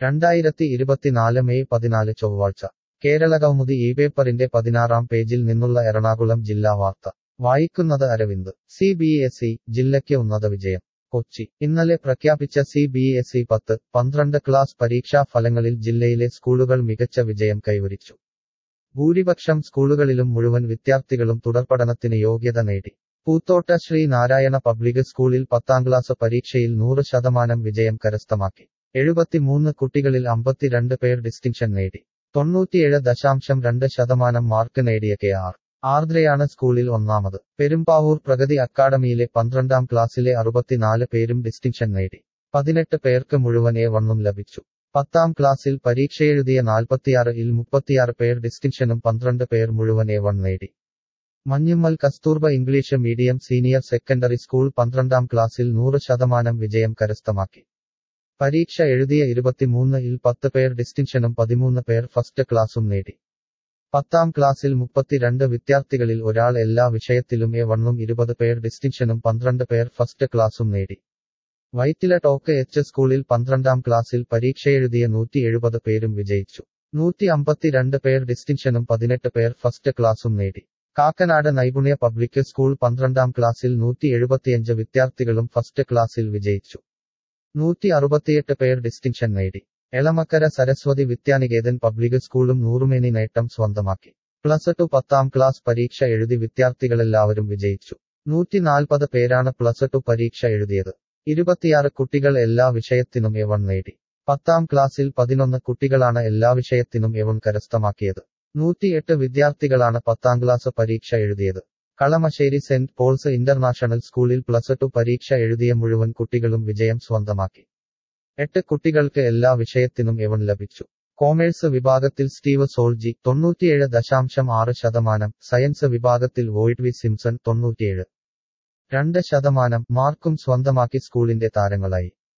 രണ്ടായിരത്തി ഇരുപത്തിനാല് മെയ് പതിനാല് ചൊവ്വാഴ്ച കേരളകൗമുദി ഈ പേപ്പറിന്റെ പതിനാറാം പേജിൽ നിന്നുള്ള എറണാകുളം ജില്ലാ വാർത്ത വായിക്കുന്നത് Aravind C B S E ജില്ലയ്ക്ക് ഉന്നത വിജയം കൊച്ചി ഇന്നലെ പ്രഖ്യാപിച്ച സി ബി എസ് ഇ പത്ത് പന്ത്രണ്ട് ക്ലാസ് പരീക്ഷാ ഫലങ്ങളിൽ ജില്ലയിലെ സ്കൂളുകൾ മികച്ച വിജയം കൈവരിച്ചു ഭൂരിപക്ഷം സ്കൂളുകളിലും മുഴുവൻ വിദ്യാർത്ഥികളും തുടർപഠനത്തിന് യോഗ്യത നേടി പൂത്തോട്ട ശ്രീ നാരായണ പബ്ലിക് സ്കൂളിൽ പത്താം ക്ലാസ് പരീക്ഷയിൽ നൂറ് ശതമാനം വിജയം കരസ്ഥമാക്കി എഴുപത്തിമൂന്ന് കുട്ടികളിൽ അമ്പത്തിരണ്ട് പേർ ഡിസ്റ്റിങ്ഷൻ നേടി തൊണ്ണൂറ്റിയേഴ് ദശാംശം രണ്ട് ശതമാനം മാർക്ക് നേടിയ കെ ആർ ആർദ്രയാണ് സ്കൂളിൽ ഒന്നാമത് പെരുമ്പാവൂർ പ്രഗതി അക്കാഡമിയിലെ പന്ത്രണ്ടാം ക്ലാസ്സിലെ അറുപത്തിനാല് പേരും ഡിസ്റ്റിങ്ഷൻ നേടി പതിനെട്ട് പേർക്ക് മുഴുവൻ എ വണ്ണും ലഭിച്ചു പത്താം ക്ലാസ്സിൽ പരീക്ഷയെഴുതിയ നാൽപ്പത്തിയാറ് ഇൽ മുപ്പത്തിയാറ് പേർ ഡിസ്റ്റിങ്ഷനും പന്ത്രണ്ട് പേർ മുഴുവൻ എ വൺ നേടി Manjummel Kasturba English medium senior secondary school പന്ത്രണ്ടാം ക്ലാസ്സിൽ നൂറ് ശതമാനം വിജയം കരസ്ഥമാക്കി പരീക്ഷ എഴുതിയ ഇരുപത്തിമൂന്ന് ഇൽ പത്ത് പേർ ഡിസ്റ്റിങ്ഷനും പതിമൂന്ന് പേർ ഫസ്റ്റ് ക്ലാസും നേടി പത്താം ക്ലാസ്സിൽ മുപ്പത്തിരണ്ട് വിദ്യാർത്ഥികളിൽ ഒരാൾ എല്ലാ വിഷയത്തിലും എ വണ്ണും ഇരുപത് പേർ ഡിസ്റ്റിങ്ഷനും പന്ത്രണ്ട് പേർ ഫസ്റ്റ് ക്ലാസും നേടി വൈറ്റില ടോക്ക് എച്ച് സ്കൂളിൽ പന്ത്രണ്ടാം ക്ലാസ്സിൽ പരീക്ഷയെഴുതിയ നൂറ്റി എഴുപത് പേരും വിജയിച്ചു നൂറ്റി അമ്പത്തിരണ്ട് പേർ ഡിസ്റ്റിങ്ഷനും പതിനെട്ട് പേർ ഫസ്റ്റ് ക്ലാസും നേടി കാക്കനാട് നൈപുണ്യ പബ്ലിക് സ്കൂൾ പന്ത്രണ്ടാം ക്ലാസ്സിൽ നൂറ്റി എഴുപത്തിയഞ്ച് വിദ്യാർത്ഥികളും ഫസ്റ്റ് ക്ലാസ്സിൽ വിജയിച്ചു നൂറ്റി അറുപത്തിയെട്ട് പേർ ഡിസ്റ്റിങ്ഷൻ നേടി എളമക്കര സരസ്വതി വിദ്യാനികേതൻ പബ്ലിക് സ്കൂളും നൂറുമേനി നേട്ടം സ്വന്തമാക്കി പ്ലസ് ടു പത്താം ക്ലാസ് പരീക്ഷ എഴുതി വിദ്യാർത്ഥികളെല്ലാവരും വിജയിച്ചു നൂറ്റി നാൽപ്പത് പേരാണ് പ്ലസ് ടു പരീക്ഷ എഴുതിയത് ഇരുപത്തിയാറ് കുട്ടികൾ എല്ലാ വിഷയത്തിനും എവൺ നേടി പത്താം ക്ലാസ്സിൽ പതിനൊന്ന് കുട്ടികളാണ് എല്ലാ വിഷയത്തിനും എവൺ കരസ്ഥമാക്കിയത് നൂറ്റിയെട്ട് വിദ്യാർത്ഥികളാണ് പത്താം ക്ലാസ് പരീക്ഷ എഴുതിയത് കളമശ്ശേരി സെന്റ് പോൾസ് ഇന്റർനാഷണൽ സ്കൂളിൽ പ്ലസ് ടു പരീക്ഷ എഴുതിയ മുഴുവൻ കുട്ടികളും വിജയം സ്വന്തമാക്കി എട്ട് കുട്ടികൾക്ക് എല്ലാ വിഷയത്തിനും എവൺ ലഭിച്ചു കോമേഴ്സ് വിഭാഗത്തിൽ സ്റ്റീവ് സോൾജി തൊണ്ണൂറ്റിയേഴ് ദശാംശം ആറ് ശതമാനം സയൻസ് വിഭാഗത്തിൽ വോയിഡ് വി സിംസൺ തൊണ്ണൂറ്റിയേഴ് രണ്ട് ശതമാനം മാർക്കും സ്വന്തമാക്കി സ്കൂളിന്റെ താരങ്ങളായി